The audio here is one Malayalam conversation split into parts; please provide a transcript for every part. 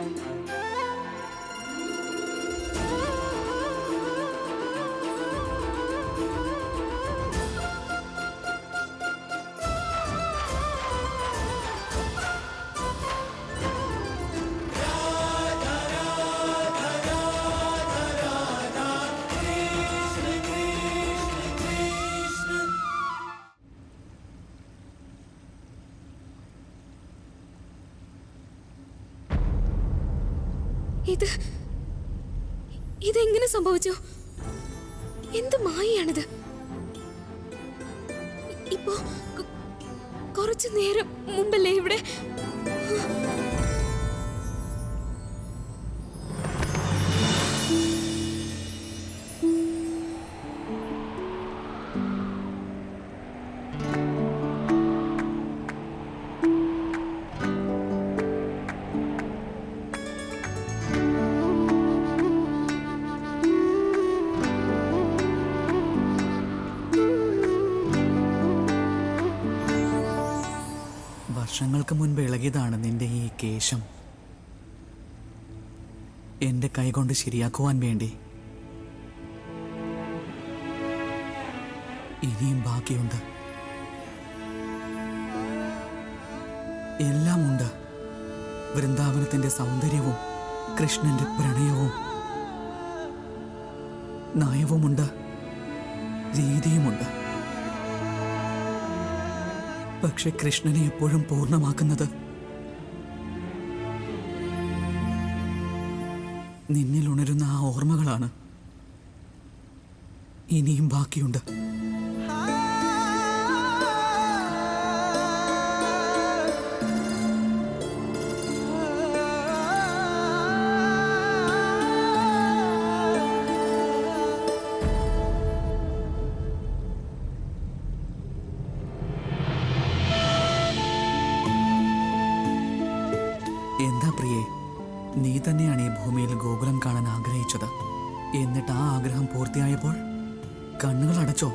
ഇത് ഇതെങ്ങനെ സംഭവിച്ചു എന്ത് മായയാണിത് ഇപ്പോ കൊ- കുറച്ചു നേരം മുമ്പല്ലേ ഇവിടെ വർഷങ്ങൾക്ക് മുൻപ് ഇളകിയതാണ് നിന്റെ ഈ കേശം എന്റെ കൈകൊണ്ട് ശരിയാക്കുവാൻ വേണ്ടി ഇനിയും ബാക്കിയുണ്ട് എല്ലാമുണ്ട് വൃന്ദാവനത്തിന്റെ സൗന്ദര്യവും കൃഷ്ണന്റെ പ്രണയവും നയവുമുണ്ട് രീതിയുമുണ്ട് പക്ഷെ കൃഷ്ണനെ എപ്പോഴും പൂർണ്ണമാക്കുന്നത് നിന്നിൽ ഉണരുന്ന ആ ഓർമ്മകളാണ് ഇനിയും ബാക്കിയുണ്ട് എന്താ പ്രിയേ നീ തന്നെയാണ് ഈ ഭൂമിയിൽ ഗോകുലം കാണാൻ ആഗ്രഹിച്ചത് എന്നിട്ട് ആ ആഗ്രഹം പൂർത്തിയായപ്പോൾ കണ്ണുകൾ അടച്ചോ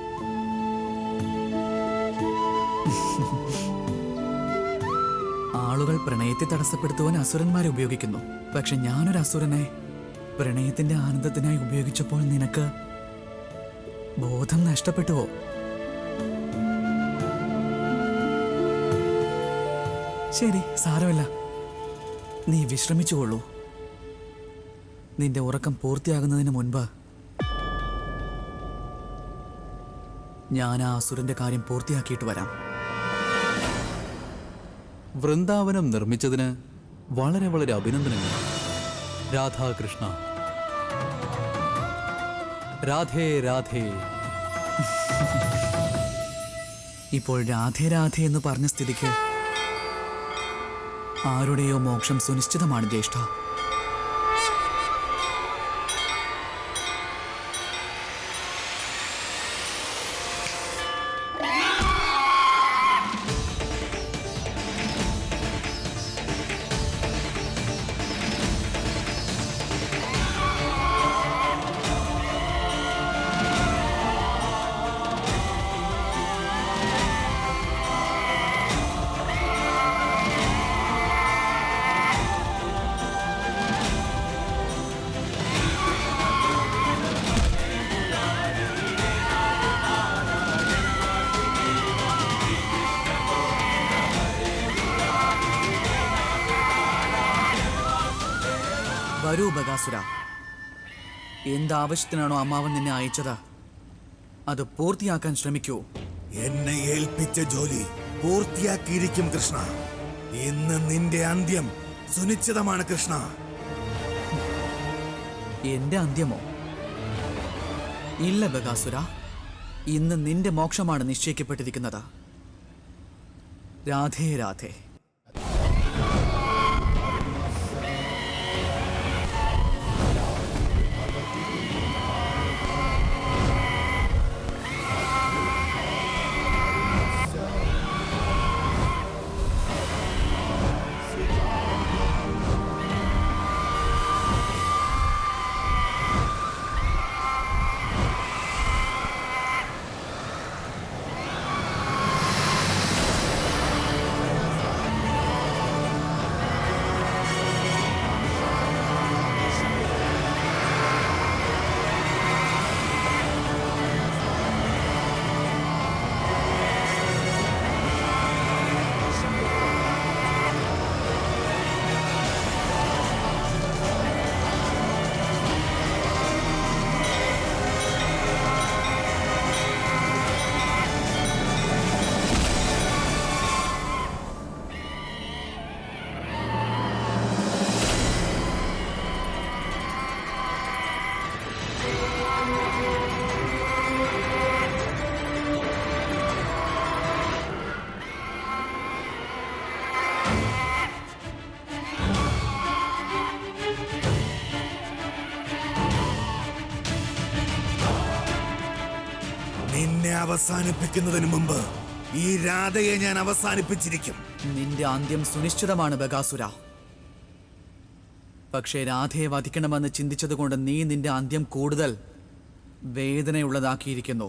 ആളുകൾ പ്രണയത്തെ തടസ്സപ്പെടുത്തുവാൻ അസുരന്മാരെ ഉപയോഗിക്കുന്നു പക്ഷെ ഞാനൊരു അസുരനെ പ്രണയത്തിന്റെ ആനന്ദത്തിനായി ഉപയോഗിച്ചപ്പോൾ നിനക്ക് ബോധം നഷ്ടപ്പെട്ടുവോ ശരി സാരമില്ല നീ വിശ്രമിച്ചുകൊള്ളൂ നിന്റെ ഉറക്കം പൂർത്തിയാകുന്നതിന് മുൻപ് ഞാൻ ആ അസുരന്റെ കാര്യം പൂർത്തിയാക്കിയിട്ട് വരാം വൃന്ദാവനം നിർമ്മിച്ചതിന് വളരെ വളരെ അഭിനന്ദനങ്ങൾ രാധാകൃഷ്ണ രാധേ രാധേ ഇപ്പോൾ രാധേ രാധേ എന്ന് പറഞ്ഞ സ്ഥിതിക്ക് ആരുടെയോ മോക്ഷം സുനിശ്ചിതമാണ് ജ്യേഷ്ഠ വരൂ ബകാസുര എന്താവശ്യത്തിനാണോ അമ്മാവൻ നിന്നെ അയച്ചത് അത് പൂർത്തിയാക്കാൻ ശ്രമിക്കൂ എന്നെ ഏൽപ്പിച്ച ജോലി പൂർത്തിയാക്കിയിരിക്കും കൃഷ്ണ ഇന്ന് നിന്റെ അന്ത്യം സുനിശ്ചിതമാണ് കൃഷ്ണ എന്റെ അന്ത്യമോ ഇല്ല ബകാസുര ഇന്ന് നിന്റെ മോക്ഷമാണ് നിശ്ചയിക്കപ്പെട്ടിരിക്കുന്നത് രാധേ രാധേ അവസാനിപ്പിക്കുന്നതിന് മുമ്പ് ഈ രാധയെ ഞാൻ അവസാനിപ്പിച്ചിരിക്കും നിന്റെ അന്ത്യം സുനിശ്ചിതമാണ് ബകാസുര പക്ഷേ രാധയെ വധിക്കണമെന്ന് ചിന്തിച്ചതുകൊണ്ട് നീ നിന്റെ അന്ത്യം കൂടുതൽ വേദനയുള്ളതാക്കിയിരിക്കുന്നു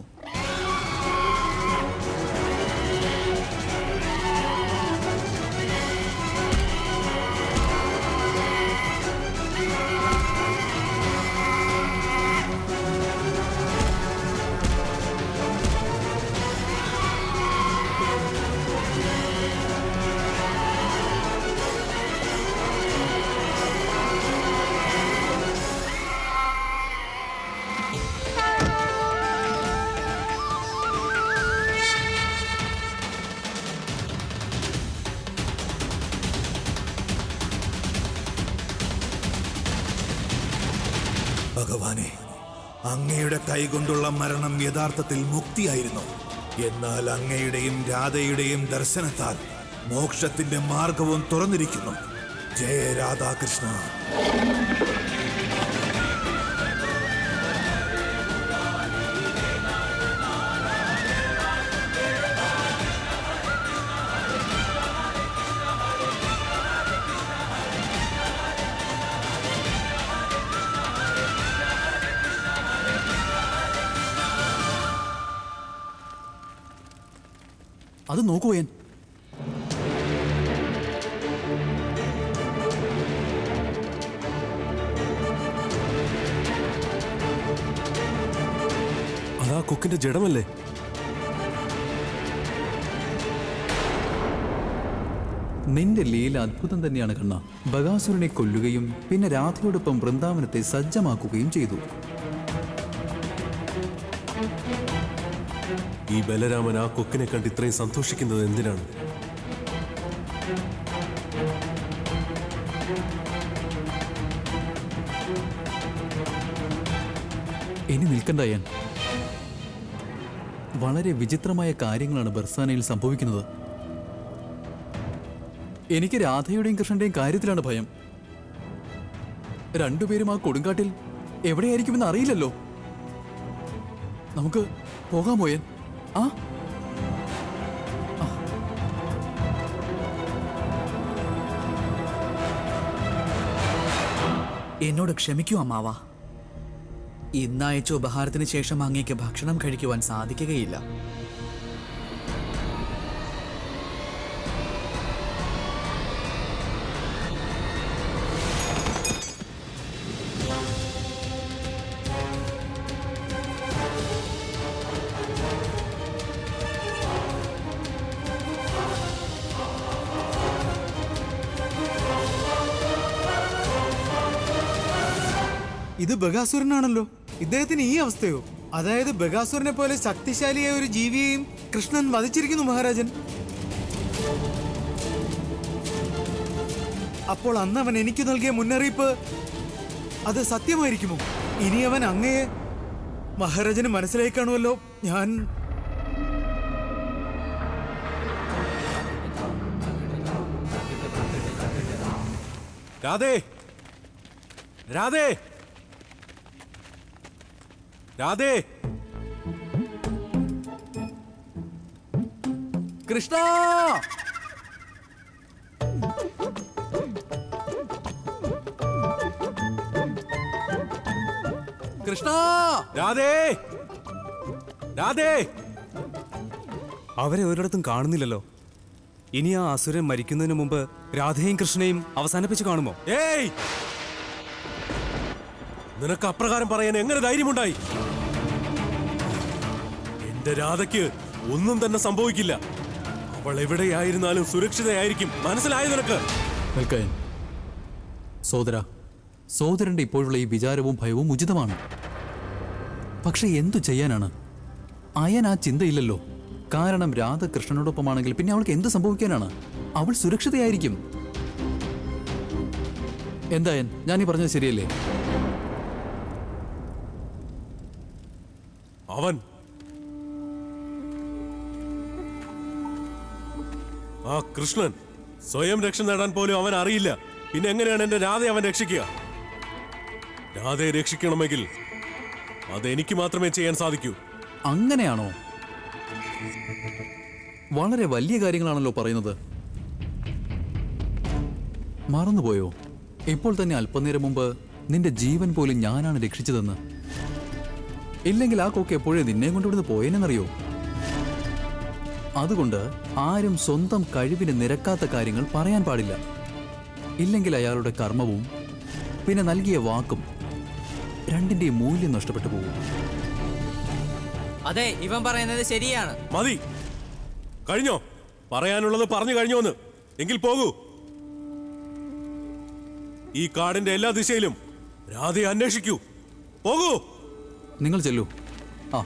ഭഗവാനെ അങ്ങയുടെ കൈകൊണ്ടുള്ള മരണം യഥാർത്ഥത്തിൽ മുക്തിയായിരുന്നു എന്നാൽ അങ്ങയുടെയും രാധയുടെയും ദർശനത്താൽ മോക്ഷത്തിന്റെ മാർഗവും തുറന്നിരിക്കുന്നു ജയ രാധാകൃഷ്ണ അത് നോക്കൂ ഞാൻ അതാ കൊക്കിന്റെ ജഡമല്ലേ നിന്റെ ലീല അത്ഭുതം തന്നെയാണ് കണ്ണ ബകാസുരനെ കൊല്ലുകയും പിന്നെ രാധയോടൊപ്പം വൃന്ദാവനത്തെ സജ്ജമാക്കുകയും ചെയ്തു ഈ ബലരാമൻ ആ കൊക്കിനെ കണ്ട് ഇത്രയും സന്തോഷിക്കുന്നത് എന്തിനാണ് ഇനി നിൽക്കണ്ട ഞാൻ വളരെ വിചിത്രമായ കാര്യങ്ങളാണ് ബർസാനയിൽ സംഭവിക്കുന്നത് എനിക്ക് രാധയുടെയും കൃഷ്ണന്റെയും കാര്യത്തിലാണ് ഭയം രണ്ടുപേരും ആ കൊടുങ്കാട്ടിൽ എവിടെയായിരിക്കുമെന്ന് അറിയില്ലല്ലോ നമുക്ക് പോകാമോ യൻ ആ എന്നോട് ക്ഷമിക്കൂ അമ്മാവ ഇന്നയച്ച ഉപഹാരത്തിന് ശേഷം അങ്ങേക്ക് ഭക്ഷണം കഴിക്കുവാൻ സാധിക്കുകയില്ല ഇത് ബഗാസുരനാണല്ലോ ഇദ്ദേഹത്തിന് ഈ അവസ്ഥയോ അതായത് ബഗാസുരനെ പോലെ ശക്തിശാലിയായ ഒരു ജീവിയെയും കൃഷ്ണൻ വധിച്ചിരിക്കുന്നു മഹാരാജൻ അപ്പോൾ അന്ന് അവൻ എനിക്ക് നൽകിയ മുന്നറിയിപ്പ് അത് സത്യമായിരിക്കുമോ ഇനി അവൻ അങ്ങയെ മഹാരാജന് മനസ്സിലായി കാണുമല്ലോ ഞാൻ രാധേ രാധേ രാധേ കൃഷ്ണ കൃഷ്ണ രാധേ രാധേ അവരെ ഒരിടത്തും കാണുന്നില്ലല്ലോ ഇനി ആ അസുരൻ മരിക്കുന്നതിന് മുമ്പ് രാധയും കൃഷ്ണയും അവസാനിപ്പിച്ച് കാണുമോ ഏയ് നിനക്ക് അപ്രകാരം പറയാൻ എങ്ങനെ ധൈര്യമുണ്ടായി എന്റെ രാധയ്ക്ക് ഒന്നും തന്നെ സംഭവിക്കില്ല അവൾ എവിടെയായിരുന്നാലും സുരക്ഷിതയായിരിക്കും മനസ്സിലായോ നിനക്ക് നിൽക്കാൻ സോദര സോദരന്റെ ഇപ്പോഴുള്ള ഈ വിചാരവും ഭയവും ഉചിതമാണ് പക്ഷെ എന്തു ചെയ്യാനാണ് അയൻ ആ ചിന്തയില്ലല്ലോ കാരണം രാധ കൃഷ്ണനോടൊപ്പമാണെങ്കിൽ പിന്നെ അവൾക്ക് എന്ത് സംഭവിക്കാനാണ് അവൾ സുരക്ഷിതയായിരിക്കും എന്തായൻ ഞാൻ ഈ പറഞ്ഞത് ശരിയല്ലേ അവൻ ആ കൃഷ്ണൻ സ്വയം രക്ഷ നേടാൻ പോലും അവൻ അറിയില്ല പിന്നെ എങ്ങനെയാണ് എന്റെ രാധയെ അവൻ രക്ഷിക്കുക രാധയെ രക്ഷിക്കണമെങ്കിൽ അത് എനിക്ക് മാത്രമേ ചെയ്യാൻ സാധിക്കൂ അങ്ങനെയാണോ വളരെ വലിയ കാര്യങ്ങളാണല്ലോ പറയുന്നത് മറന്നുപോയോ ഇപ്പോൾ തന്നെ അല്പനേരം മുമ്പ് നിന്റെ ജീവൻ പോലും ഞാനാണ് രക്ഷിച്ചതെന്ന് ഇല്ലെങ്കിൽ ആ കൊക്ക് എപ്പോഴേ നിന്നെ കൊണ്ട് ഇവിടുന്ന് പോയേനെന്നറിയോ അതുകൊണ്ട് ആരും സ്വന്തം കഴിവിന് നിരക്കാത്ത കാര്യങ്ങൾ പറയാൻ പാടില്ല ഇല്ലെങ്കിൽ അയാളുടെ കർമ്മവും പിന്നെ നൽകിയ വാക്കും രണ്ടിന്റെയും മൂല്യം നഷ്ടപ്പെട്ടു പോകും അതെ ഇവൻ പറയുന്നത് ശരിയാണ് മതി കഴിഞ്ഞോ പറയാനുള്ളത് പറഞ്ഞു കഴിഞ്ഞോന്ന് എങ്കിൽ പോകൂ ഈ കാടിന്റെ എല്ലാ ദിശയിലും രാധയെ അന്വേഷിക്കൂ പോകൂ നിങ്ങൾ ചെല്ലൂ ആ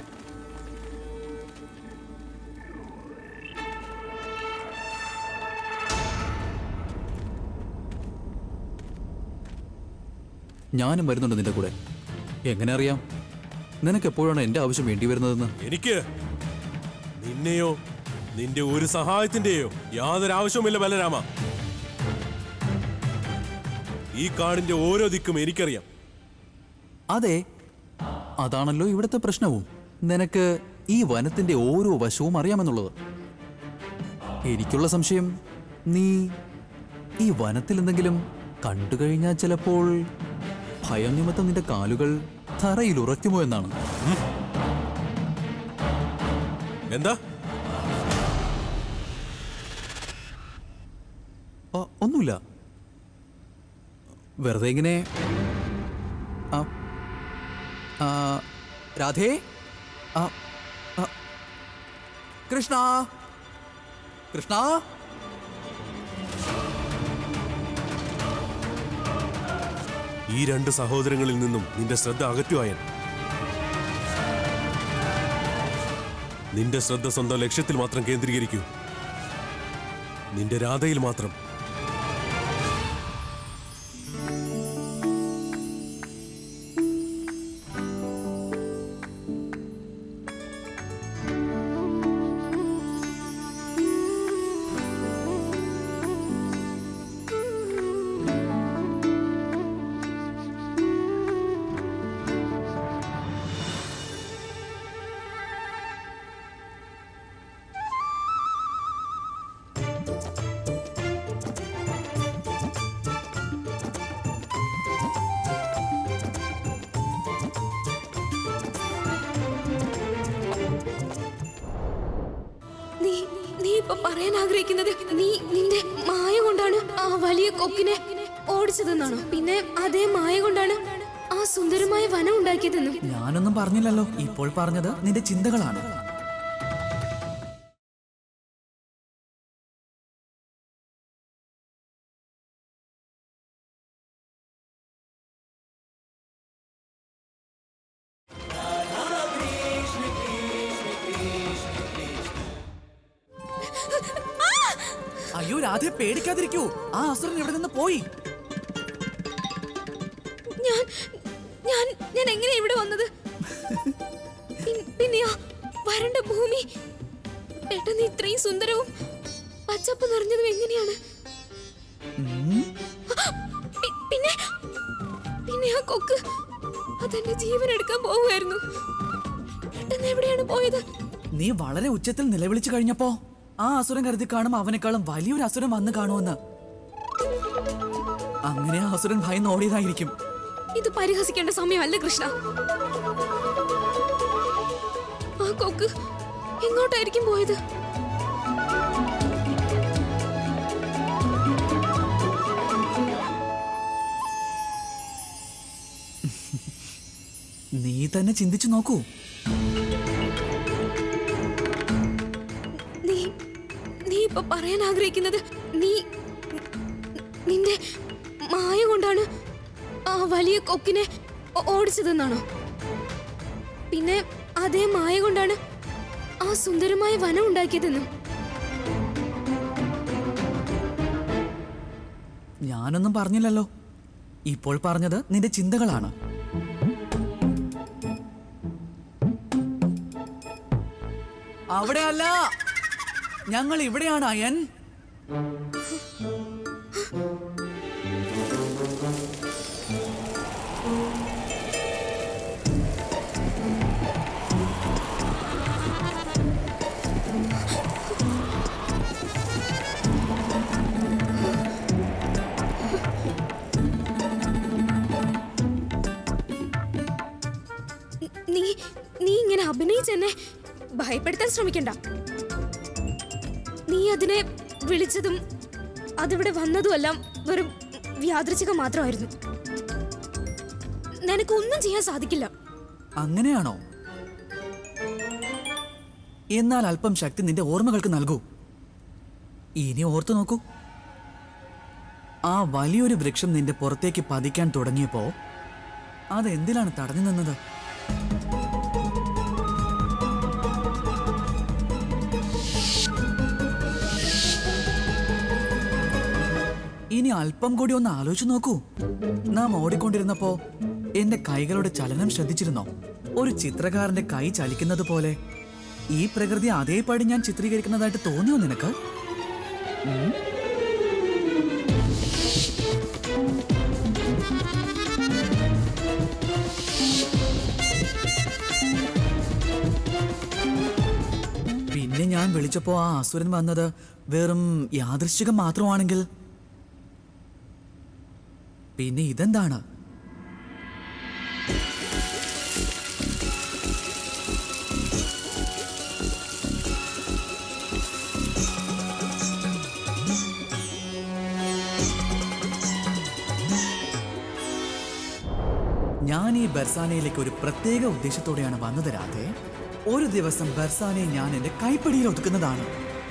ഞാനും വരുന്നുണ്ട് നിന്റെ കൂടെ എങ്ങനെ അറിയാം നിനക്ക് എപ്പോഴാണ് എന്റെ ആവശ്യം വേണ്ടി വരുന്നതെന്ന് എനിക്ക് നിന്നെയോ നിന്റെ ഒരു സഹായത്തിന്റെയോ യാതൊരു ആവശ്യവുമില്ല ബലരാമ ഈ കാടിന്റെ ഓരോ ദിക്കും എനിക്കറിയാം അതെ അതാണല്ലോ ഇവിടുത്തെ പ്രശ്നവും നിനക്ക് ഈ വനത്തിന്റെ ഓരോ വശവും അറിയാമെന്നുള്ളത് എനിക്കുള്ള സംശയം നീ ഈ വനത്തിൽ എന്തെങ്കിലും കണ്ടു കഴിഞ്ഞാൽ ചിലപ്പോൾ ഭയം നിമിത്തം നിന്റെ കാലുകൾ തറയിൽ ഉറയ്ക്കുമോ എന്നാണ് എന്താ ആ, ഒന്നുമില്ല വെറുതെ ഇങ്ങനെ ആ, ആ, രാധേ ആ, ആ, കൃഷ്ണ കൃഷ്ണ ഈ രണ്ട് സഹോദരങ്ങളിൽ നിന്നും നിന്റെ ശ്രദ്ധ അകറ്റുവായൻ നിന്റെ ശ്രദ്ധ സ്വന്തം ലക്ഷ്യത്തിൽ മാത്രം കേന്ദ്രീകരിക്കൂ നിന്റെ രാധയിൽ മാത്രം നീ നീ ഇപ്പൊ പറയാൻ ആഗ്രഹിക്കുന്നത് നീ നിന്റെ മായ കൊണ്ടാണ് ആ വലിയ കൊക്കിനെ ഓടിച്ചതെന്നാണോ പിന്നെ അതേ മായ കൊണ്ടാണ് ആ സുന്ദരമായ വനം ഉണ്ടാക്കിയതെന്നും ഞാനൊന്നും പറഞ്ഞില്ലല്ലോ ഇപ്പോൾ പറഞ്ഞത് നിന്റെ ചിന്തകളാണ് അയ്യോ രാധെ പേടിക്കാതിരിക്കൂ ആ അസുരൻ ഇവിടെ നിന്ന് പോയി ഞാൻ ഞാൻ ഞാൻ എങ്ങനെ ഇവിടെ വന്നത് പിൻ- പിന്നെയോ വരണ്ട ഭൂമി പെട്ടെന്ന് ഇത്രയും സുന്ദരവും പച്ചപ്പ് നിറഞ്ഞതും എങ്ങനെയാണ് പി- പിന്നെ പിന്നെ ആ കൊക്ക് അതെന്റെ ജീവൻ എടുക്കാൻ പോവുമായിരുന്നു പെട്ടെന്ന് എവിടെയാണ് പോയത് നീ വളരെ ഉച്ചത്തിൽ നിലവിളിച്ചു കഴിഞ്ഞപ്പോ ആ അസുരൻ കരുതി കാണും അവനേക്കാളും വലിയൊരു അസുരൻ വന്ന് കാണുമെന്ന് അങ്ങനെ ആ അസുരൻ ഭയന്ന് ഓടിയതായിരിക്കും ഇത് പരിഹസിക്കേണ്ട സമയമല്ല കൃഷ്ണ ആ കൊക്ക് എങ്ങോട്ടായിരിക്കും പോയത് നീ തന്നെ ചിന്തിച്ചു നോക്കൂ നീ നീ ഇപ്പൊ പറയാൻ ആഗ്രഹിക്കുന്നത് നീ നിന്റെ മായ കൊണ്ടാണ് ആ വലിയ കൊക്കിനെ ഓ- ഓടിച്ചതെന്നാണോ പിന്നെ അതേ മായ കൊണ്ടാണ് ആ സുന്ദരമായ വനം ഉണ്ടാക്കിയതെന്നും ഞാനൊന്നും പറഞ്ഞില്ലല്ലോ ഇപ്പോൾ പറഞ്ഞത് നിന്റെ ചിന്തകളാണ് അവിടെയല്ല ഞങ്ങൾ ഇവിടെയാണ് അയൻ പ്ലീസ് എന്നെ ഭയപ്പെടുത്താൻ ശ്രമിക്കണ്ട നീ അതിനെ വിളിച്ചതും അതിവിടെ വന്നതുമെല്ലാം വെറും വ്യാദൃച്ഛികം മാത്രമായിരുന്നു നിനക്കൊന്നും ചെയ്യാൻ സാധിക്കില്ല അങ്ങനെയാണോ എന്നാൽ അല്പം ശക്തി നിന്റെ ഓർമ്മകൾക്ക് നൽകൂ ഇനി ഓർത്തു നോക്കൂ ആ വലിയൊരു വൃക്ഷം നിന്റെ പുറത്തേക്ക് പതിക്കാൻ തുടങ്ങിയപ്പോ അതെന്തിലാണ് തടഞ്ഞു നിന്നത് ഇനി അല്പം കൂടി ഒന്ന് ആലോചിച്ചു നോക്കൂ നാം ഓടിക്കൊണ്ടിരുന്നപ്പോ എന്റെ കൈകളുടെ ചലനം ശ്രദ്ധിച്ചിരുന്നോ ഒരു ചിത്രകാരന്റെ കൈ ചലിക്കുന്നത് പോലെ ഈ പ്രകൃതി അതേപടി ഞാൻ ചിത്രീകരിക്കുന്നതായിട്ട് തോന്നിയോ നിനക്ക് ഉം? പിന്നെ ഞാൻ വിളിച്ചപ്പോ ആ അസുരൻ വന്നത് വെറും യാദൃശ്ചികം മാത്രമാണെങ്കിൽ പിന്നെ ഇതെന്താണ് ഞാൻ ഈ ബർസാനയിലേക്ക് ഒരു പ്രത്യേക ഉദ്ദേശത്തോടെയാണ് വന്നത് രാധേ ഒരു ദിവസം ബർസാനയെ ഞാൻ എന്റെ കൈപ്പിടിയിൽ ഒതുക്കുന്നതാണ്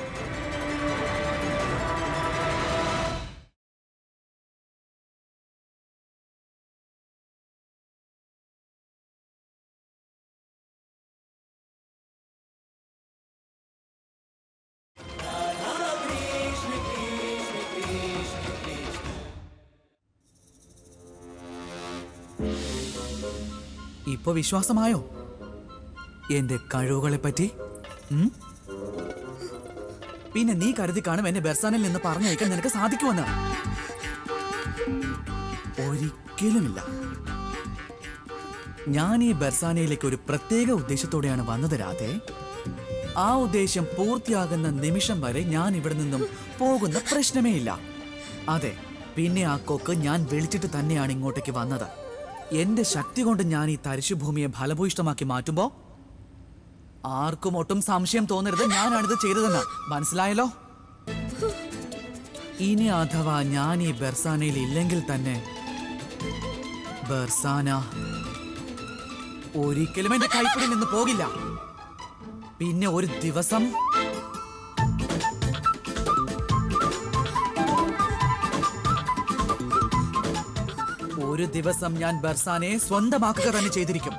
ഇപ്പൊ വിശ്വാസമായോ എന്റെ കഴിവുകളെ പറ്റി ഉം? പിന്നെ നീ കരുതി കാണും എന്നെ ബെർസാനിൽ നിന്ന് പറഞ്ഞയക്കാൻ നിനക്ക് സാധിക്കുമെന്ന് ഒരിക്കലുമില്ല ഞാൻ ഈ ബെർസാനയിലേക്ക് ഒരു പ്രത്യേക ഉദ്ദേശത്തോടെയാണ് വന്നത് രാധേ ആ ഉദ്ദേശം പൂർത്തിയാകുന്ന നിമിഷം വരെ ഞാൻ ഇവിടെ നിന്നും പോകുന്ന പ്രശ്നമേ ഇല്ല അതെ പിന്നെ ആ കൊക്ക് ഞാൻ വിളിച്ചിട്ട് തന്നെയാണ് ഇങ്ങോട്ടേക്ക് വന്നത് എന്റെ ശക്തി കൊണ്ട് ഞാൻ ഈ തരിശുഭൂമിയെ ഫലഭൂയിഷ്ടമാക്കി മാറ്റുമ്പോ ആർക്കും ഒട്ടും സംശയം തോന്നരുത് ഞാനാണിത് ചെയ്തതെന്ന് മനസ്സിലായല്ലോ ഇനി അഥവാ ഞാൻ ഈ ബെർസാനയിൽ ഇല്ലെങ്കിൽ തന്നെ ബെർസാന ഒരിക്കലും എന്റെ കൈപ്പിടിയിൽ നിന്ന് പോകില്ല പിന്നെ ഒരു ദിവസം ഒരു ദിവസം ഞാൻ ബർസാനെ സ്വന്തമാക്കുക തന്നെ ചെയ്തിരിക്കും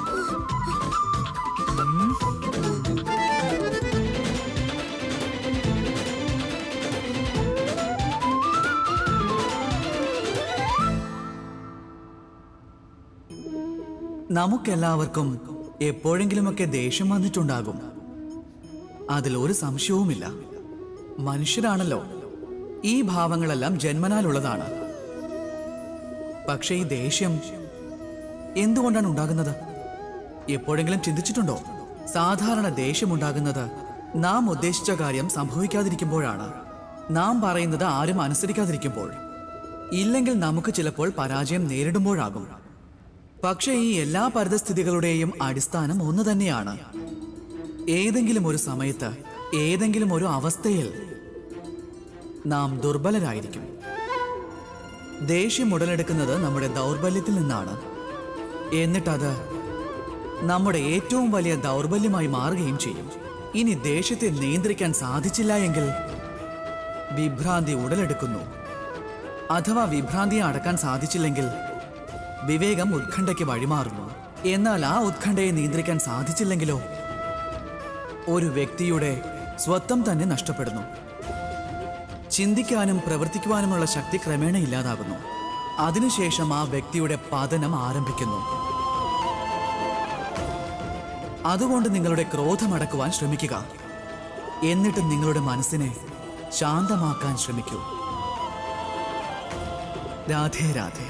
നമുക്കെല്ലാവർക്കും എപ്പോഴെങ്കിലുമൊക്കെ ദേഷ്യം വന്നിട്ടുണ്ടാകും അതിൽ ഒരു സംശയവുമില്ല മനുഷ്യരാണല്ലോ ഈ ഭാവങ്ങളെല്ലാം ജന്മനാലുള്ളതാണ് പക്ഷേ ഈ ദേഷ്യം എന്തുകൊണ്ടാണ് ഉണ്ടാകുന്നത് എപ്പോഴെങ്കിലും ചിന്തിച്ചിട്ടുണ്ടോ സാധാരണ ദേഷ്യമുണ്ടാകുന്നത് നാം ഉദ്ദേശിച്ച കാര്യം സംഭവിക്കാതിരിക്കുമ്പോഴാണ് നാം പറയുന്നത് ആരും അനുസരിക്കാതിരിക്കുമ്പോൾ ഇല്ലെങ്കിൽ നമുക്ക് ചിലപ്പോൾ പരാജയം നേരിടുമ്പോഴാകും പക്ഷേ ഈ എല്ലാ പരിതസ്ഥിതികളുടെയും അടിസ്ഥാനം ഒന്ന് തന്നെയാണ് ഏതെങ്കിലും ഒരു സമയത്ത് ഏതെങ്കിലും ഒരു അവസ്ഥയിൽ നാം ദുർബലരായിരിക്കും ദേഷ്യം ഉടലെടുക്കുന്നത് നമ്മുടെ ദൗർബല്യത്തിൽ നിന്നാണ് എന്നിട്ടത് നമ്മുടെ ഏറ്റവും വലിയ ദൗർബല്യമായി മാറുകയും ചെയ്യും ഇനി ദേഷ്യത്തെ നിയന്ത്രിക്കാൻ സാധിച്ചില്ല എങ്കിൽ വിഭ്രാന്തി ഉടലെടുക്കുന്നു അഥവാ വിഭ്രാന്തിയെ അടക്കാൻ സാധിച്ചില്ലെങ്കിൽ വിവേകം ഉത്കണ്ഠയ്ക്ക് വഴിമാറുന്നു എന്നാൽ ആ ഉത്കണ്ഠയെ നിയന്ത്രിക്കാൻ സാധിച്ചില്ലെങ്കിലോ ഒരു വ്യക്തിയുടെ സ്വത്വം തന്നെ നഷ്ടപ്പെടുന്നു ചിന്തിക്കാനും പ്രവർത്തിക്കുവാനുമുള്ള ശക്തി ക്രമേണ ഇല്ലാതാകുന്നു അതിനുശേഷം ആ വ്യക്തിയുടെ പതനം ആരംഭിക്കുന്നു അതുകൊണ്ട് നിങ്ങളുടെ ക്രോധമടക്കുവാൻ ശ്രമിക്കുക എന്നിട്ട് നിങ്ങളുടെ മനസ്സിനെ ശാന്തമാക്കാൻ ശ്രമിക്കൂ രാധേ രാധേ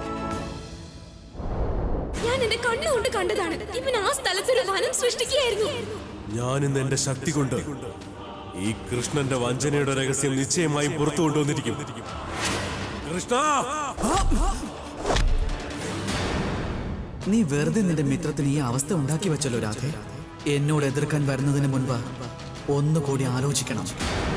ഞാൻ എന്റെ കണ്ണുകൊണ്ട് കണ്ടതാണ് ഇവൻ ആ സ്ഥലത്തൊരു വനം സൃഷ്ടിക്കുകയായിരുന്നു ഞാൻ ഇന്ന് എന്റെ ശക്തി കൊണ്ട് ഈ കൃഷ്ണന്റെ വഞ്ചനയുടെ രഹസ്യം നിശ്ചയമായും പുറത്തു കൊണ്ടുവന്നിരിക്കും കൃഷ്ണ നീ വെറുതെ നിന്റെ മിത്രത്തിന് ഈ അവസ്ഥ ഉണ്ടാക്കി വെച്ചല്ലോ രാധേ എന്നോട് എതിർക്കാൻ വരുന്നതിന് മുൻപ് ഒന്നുകൂടി ആലോചിക്കണം